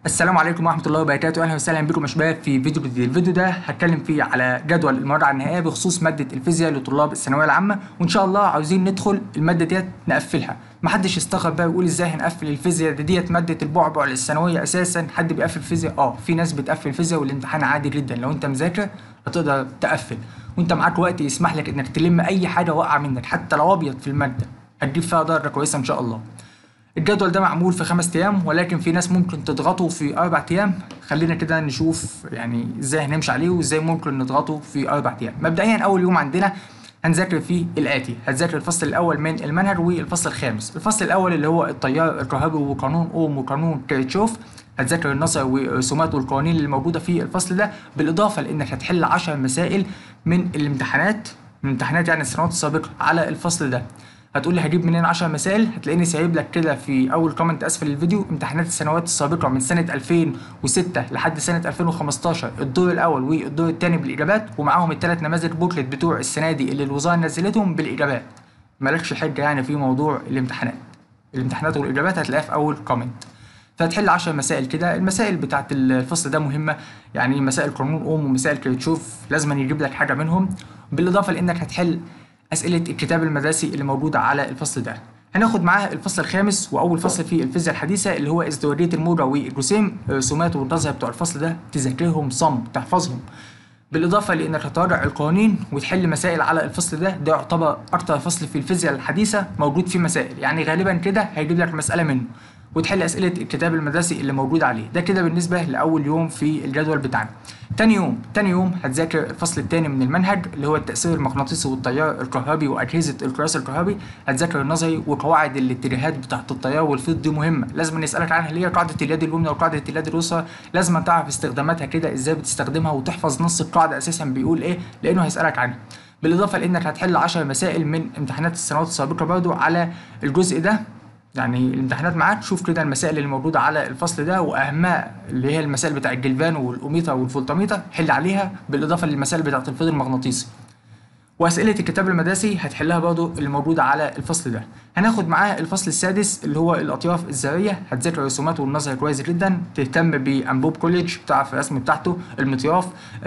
السلام عليكم ورحمة الله وبركاته أهلا وسهلا بكم يا شباب في فيديو جديد الفيديو ده هتكلم فيه على جدول المراجعة النهائية بخصوص مادة الفيزياء لطلاب الثانوية العامة وإن شاء الله عاوزين ندخل المادة ديت نقفلها محدش يستغرب بقى ويقول ازاي هنقفل الفيزياء دي ديت مادة البعبع للثانوية أساسا حد بيقفل فيزياء اه في ناس بتقفل الفيزياء والامتحان عادي جدا لو أنت مذاكر هتقدر تقفل وأنت معاك وقت يسمح لك إنك تلم أي حاجة واقعة منك حتى لو أبيض في المادة هتجيب فيها درجة كويسة إن شاء الله الجدول ده معمول في خمس ايام ولكن في ناس ممكن تضغطه في اربع ايام خلينا كده نشوف يعني ازاي هنمشي عليه وازاي ممكن نضغطه في اربع ايام مبدئيا اول يوم عندنا هنذاكر فيه الاتي هتذاكر الفصل الاول من المنهج والفصل الخامس الفصل الاول اللي هو التيار الكهربي وقانون اوم وقانون كيرتشوف هتذاكر النظر والرسومات والقوانين اللي موجوده في الفصل ده بالاضافه لانك هتحل 10 مسائل من الامتحانات من امتحانات يعني السنوات السابقه على الفصل ده هتقول لي هجيب منين 10 مسائل هتلاقيني سايب لك كده في اول كومنت اسفل الفيديو امتحانات السنوات السابقه من سنه 2006 لحد سنه 2015 الدور الاول والدور الثاني بالاجابات ومعاهم الثلاث نماذج بوكلت بتوع السنه دي اللي الوزاره نزلتهم بالاجابات مالكش حجه يعني في موضوع الامتحانات الامتحانات والاجابات هتلاقيها في اول كومنت فهتحل 10 مسائل كده المسائل بتاعت الفصل ده مهمه يعني مسائل قانون اوم ومسائل كيرتشوف لازم يجيب لك حاجه منهم بالاضافه لانك هتحل اسئله الكتاب المدرسي اللي موجوده على الفصل ده هناخد معاه الفصل الخامس واول فصل في الفيزياء الحديثه اللي هو ازدواجيه الموجه والجسيم رسومات والنظر بتوع الفصل ده تذاكرهم صم تحفظهم بالاضافه لانك هتراجع القوانين وتحل مسائل على الفصل ده ده يعتبر اكتر فصل في الفيزياء الحديثه موجود فيه مسائل يعني غالبا كده هيجيب لك مساله منه وتحل اسئله الكتاب المدرسي اللي موجود عليه ده كده بالنسبه لاول يوم في الجدول بتاعنا تاني يوم تاني يوم هتذاكر الفصل الثاني من المنهج اللي هو التاثير المغناطيسي والتيار الكهربي واجهزه القياس الكهربي هتذاكر النظري وقواعد الاتجاهات بتاعه التيار والفيض دي مهمه لازم نسالك عنها اللي هي قاعده اليد اليمنى وقاعده اليد اليسرى لازم تعرف استخداماتها كده ازاي بتستخدمها وتحفظ نص القاعده اساسا بيقول ايه لانه هيسالك عنها بالاضافه لانك هتحل 10 مسائل من امتحانات السنوات السابقه برضو على الجزء ده يعني الامتحانات معاك شوف كده المسائل اللي موجوده على الفصل ده واهمها اللي هي المسائل بتاع الجلفان والاوميتر والفولتميتر حل عليها بالاضافه للمسائل بتاعه الفيض المغناطيسي واسئله الكتاب المدرسي هتحلها برضو اللي موجوده على الفصل ده هناخد معاه الفصل السادس اللي هو الاطياف الذريه هتذاكر الرسومات والنظر كويس جدا تهتم بانبوب كوليدج تعرف الرسم بتاعته المطياف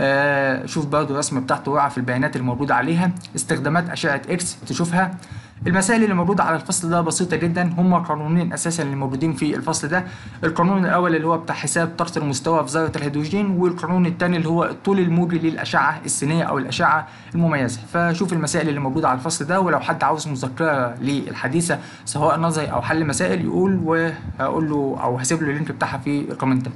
آه شوف برضو الرسم بتاعته واقع البيانات الموجوده عليها استخدامات اشعه اكس تشوفها المسائل اللي موجودة على الفصل ده بسيطة جدا هما قانونين أساسا اللي موجودين في الفصل ده القانون الأول اللي هو بتاع حساب طاقة المستوى في ذرة الهيدروجين والقانون الثاني اللي هو الطول الموجي للأشعة السينية أو الأشعة المميزة فشوف المسائل اللي موجودة على الفصل ده ولو حد عاوز مذكرة للحديثة سواء نظري أو حل مسائل يقول وهقول له أو هسيب له اللينك بتاعها في الكومنتات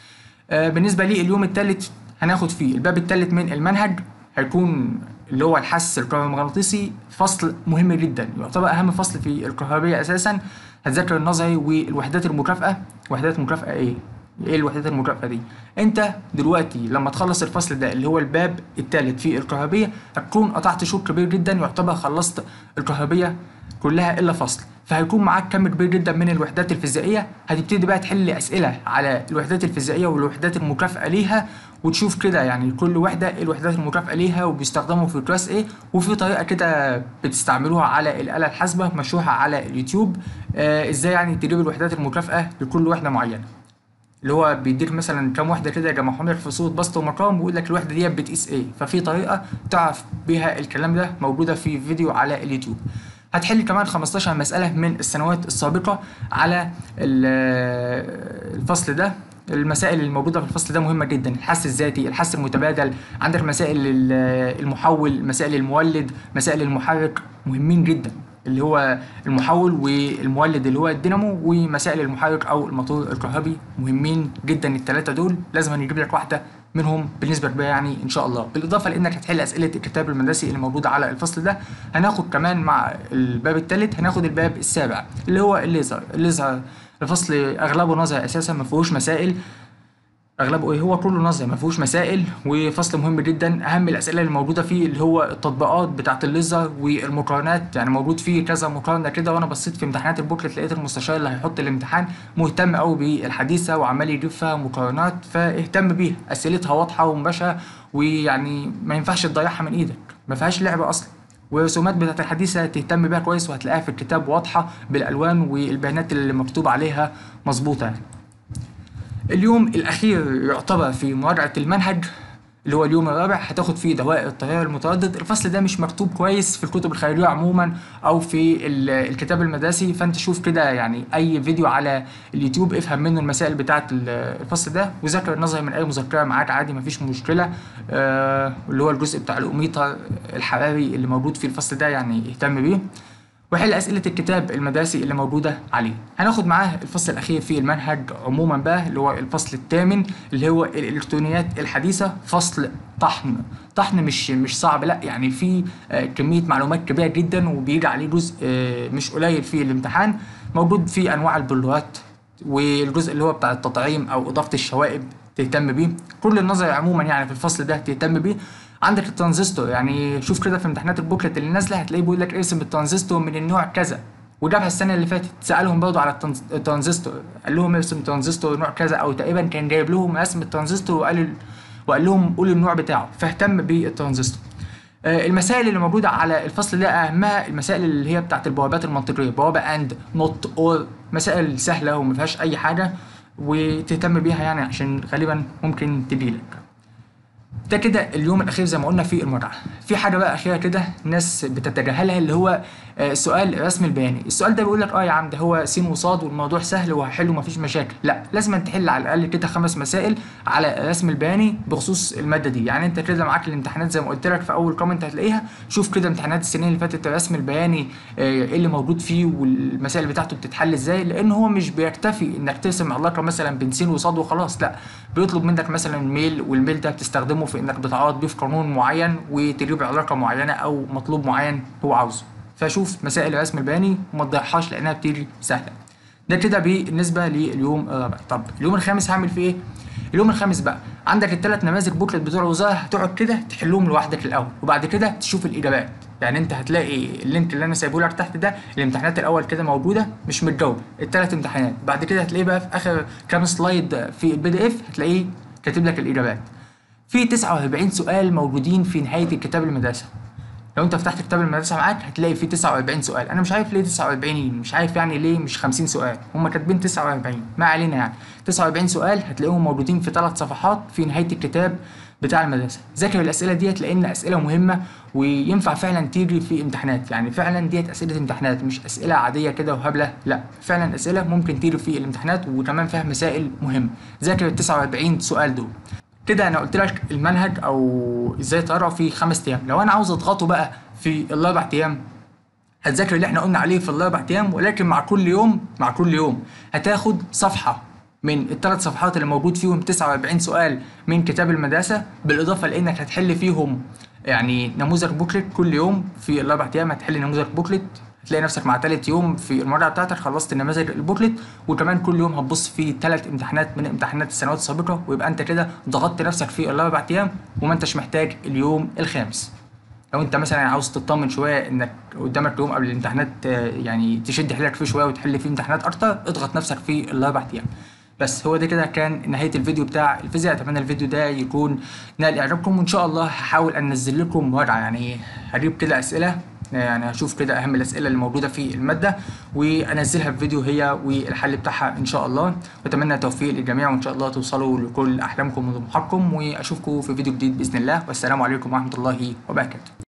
آه بالنسبة لي اليوم الثالث هناخد فيه الباب الثالث من المنهج هيكون اللي هو الحس الكهرومغناطيسي فصل مهم جدا يعتبر اهم فصل في الكهربية اساسا هتذاكر النظري والوحدات المكافئه وحدات المكافئه ايه ايه الوحدات المكافئه دي انت دلوقتي لما تخلص الفصل ده اللي هو الباب الثالث في الكهربية هتكون قطعت شوط كبير جدا يعتبر خلصت الكهربية كلها الا فصل فهيكون معاك كم كبير جدا من الوحدات الفيزيائيه هتبتدي بقى تحل اسئله على الوحدات الفيزيائيه والوحدات المكافئه ليها وتشوف كده يعني كل وحده ايه الوحدات المكافئه ليها وبيستخدموا في كلاس ايه وفي طريقه كده بتستعملوها على الاله الحاسبه مشروحه على اليوتيوب آه ازاي يعني تجيب الوحدات المكافئه لكل وحده معينه اللي هو بيديك مثلا كام وحده كده يجمعهم لك في صوره بسط ومقام ويقول لك الوحده دي بتقيس ايه ففي طريقه تعرف بيها الكلام ده موجوده في فيديو على اليوتيوب هتحل كمان 15 مسألة من السنوات السابقة على الفصل ده المسائل الموجودة في الفصل ده مهمة جدا الحس الذاتي الحس المتبادل عندك مسائل المحول مسائل المولد مسائل المحرك مهمين جدا اللي هو المحول والمولد اللي هو الدينامو ومسائل المحرك او الموتور الكهربي مهمين جدا الثلاثه دول لازم نجيب لك واحده منهم بنسبه كبيره يعني ان شاء الله بالاضافه لانك هتحل اسئله الكتاب المدرسي اللي موجوده على الفصل ده هناخد كمان مع الباب الثالث هناخد الباب السابع اللي هو الليزر الليزر الفصل اغلبه نظري اساسا ما فيهوش مسائل اغلبه ايه هو كله نظري ما فيهوش مسائل وفصل مهم جدا اهم الاسئله اللي موجوده فيه اللي هو التطبيقات بتاعه الليزر والمقارنات يعني موجود فيه كذا مقارنه كده وانا بصيت في امتحانات البوكلت لقيت المستشار اللي هيحط الامتحان مهتم قوي بالحديثه وعمال يجيب فيها مقارنات فاهتم بيها اسئلتها واضحه ومباشره ويعني ما ينفعش تضيعها من ايدك ما فيهاش لعبه اصلا والرسومات بتاعت الحديثة تهتم بيها كويس وهتلاقيها في الكتاب واضحة بالألوان والبيانات اللي مكتوب عليها مظبوطة يعني. اليوم الاخير يعتبر في مراجعه المنهج اللي هو اليوم الرابع هتاخد فيه دوائر التيار المتردد الفصل ده مش مكتوب كويس في الكتب الخارجيه عموما او في ال- الكتاب المدرسي فانت شوف كده يعني اي فيديو على اليوتيوب افهم منه المسائل بتاعه ال- الفصل ده وذاكر النظري من اي مذكره معاك عادي مفيش مشكله آه اللي هو الجزء بتاع الاوميتر الحراري اللي موجود في الفصل ده يعني اهتم بيه وحل أسئلة الكتاب المدرسي اللي موجودة عليه هناخد معاه الفصل الأخير في المنهج عموما بقى اللي هو الفصل الثامن اللي هو الإلكترونيات الحديثة فصل طحن طحن مش مش صعب لا يعني في آه، كمية معلومات كبيرة جدا وبيجي عليه جزء آه، مش قليل في الامتحان موجود في أنواع البلورات والجزء اللي هو بتاع التطعيم أو إضافة الشوائب تهتم بيه كل النظري عموما يعني في الفصل ده تهتم بيه عندك الترانزستور يعني شوف كده في امتحانات البوكلت اللي نازله هتلاقيه بيقول لك ارسم الترانزستور من النوع كذا وجابها السنه اللي فاتت سالهم برضه على الترانز- الترانزستور قال لهم ارسم ترانزستور نوع كذا او تقريبا كان جايب لهم رسم الترانزستور وقال وقال لهم قول النوع بتاعه فاهتم بالترانزستور آه، المسائل اللي موجوده على الفصل ده اهمها المسائل اللي هي بتاعت البوابات المنطقيه بوابه اند نوت اور مسائل سهله وما فيهاش اي حاجه وتهتم بيها يعني عشان غالبا ممكن تجيلك ده كده اليوم الاخير زي ما قلنا في المراجعه في حاجه بقى اخيره كده الناس بتتجاهلها اللي هو آه، سؤال الرسم البياني السؤال ده بيقول لك اه يا عم ده هو س وصاد والموضوع سهل وهحله ومفيش مشاكل لا لازم تحل على الاقل كده خمس مسائل على الرسم البياني بخصوص الماده دي يعني انت كده معاك الامتحانات زي ما قلت لك في اول كومنت هتلاقيها شوف كده امتحانات السنين اللي فاتت الرسم البياني آه، ايه اللي موجود فيه والمسائل بتاعته بتتحل ازاي لان هو مش بيكتفي انك ترسم علاقه مثلا بين س وصاد وخلاص لا بيطلب منك مثلا ميل والميل ده بتستخدمه في انك بتعوض بيه في قانون معين وتجيب علاقه معينه او مطلوب معين هو عاوزه فشوف مسائل الرسم البياني وما تضيعهاش لانها بتيجي سهله ده كده بالنسبه لليوم الرابع طب اليوم الخامس هعمل فيه ايه اليوم الخامس بقى عندك الثلاث نماذج بوكلت بتوع الوزاره هتقعد كده تحلهم لوحدك الاول وبعد كده تشوف الاجابات يعني انت هتلاقي اللينك اللي انا سايبه لك تحت ده الامتحانات الاول كده موجوده مش متجاوبه الثلاث امتحانات بعد كده هتلاقيه بقى في اخر كام سلايد في البي دي اف هتلاقيه كاتب لك الاجابات في 49 سؤال موجودين في نهايه الكتاب المدرسه لو انت فتحت كتاب المدرسه معاك هتلاقي فيه 49 سؤال انا مش عارف ليه 49 مش عارف يعني ليه مش 50 سؤال هم كاتبين 49 ما علينا يعني 49 سؤال هتلاقيهم موجودين في ثلاث صفحات في نهايه الكتاب بتاع المدرسه ذاكر الاسئله ديت لان اسئله مهمه وينفع فعلا تيجي في امتحانات يعني فعلا ديت اسئله امتحانات مش اسئله عاديه كده وهبله لا فعلا اسئله ممكن تيجي في الامتحانات وكمان فيها مسائل مهمه ذاكر ال 49 سؤال دول كده انا قلت لك المنهج او ازاي تقرا في خمس ايام لو انا عاوز اضغطه بقى في الاربع ايام هتذاكر اللي احنا قلنا عليه في الاربع ايام ولكن مع كل يوم مع كل يوم هتاخد صفحه من الثلاث صفحات اللي موجود فيهم 49 سؤال من كتاب المدرسه بالاضافه لانك هتحل فيهم يعني نموذج بوكلت كل يوم في الاربع ايام هتحل نموذج بوكلت هتلاقي نفسك مع تالت يوم في المراجعه بتاعتك خلصت النماذج البوكلت وكمان كل يوم هتبص في ثلاث امتحانات من امتحانات السنوات السابقه ويبقى انت كده ضغطت نفسك في الاربع ايام وما انتش محتاج اليوم الخامس لو انت مثلا عاوز تطمن شويه انك قدامك يوم قبل الامتحانات آه، يعني تشد حيلك فيه شويه وتحل فيه امتحانات اكتر اضغط نفسك في الاربع ايام بس هو ده كده كان نهايه الفيديو بتاع الفيزياء اتمنى الفيديو ده يكون نال اعجابكم وان شاء الله هحاول انزل لكم مراجعه يعني هجيب كده اسئله يعني هشوف كده اهم الاسئله اللي موجوده في الماده وانزلها في فيديو هي والحل بتاعها ان شاء الله واتمنى التوفيق للجميع وان شاء الله توصلوا لكل احلامكم وطموحاتكم واشوفكم في فيديو جديد باذن الله والسلام عليكم ورحمه الله وبركاته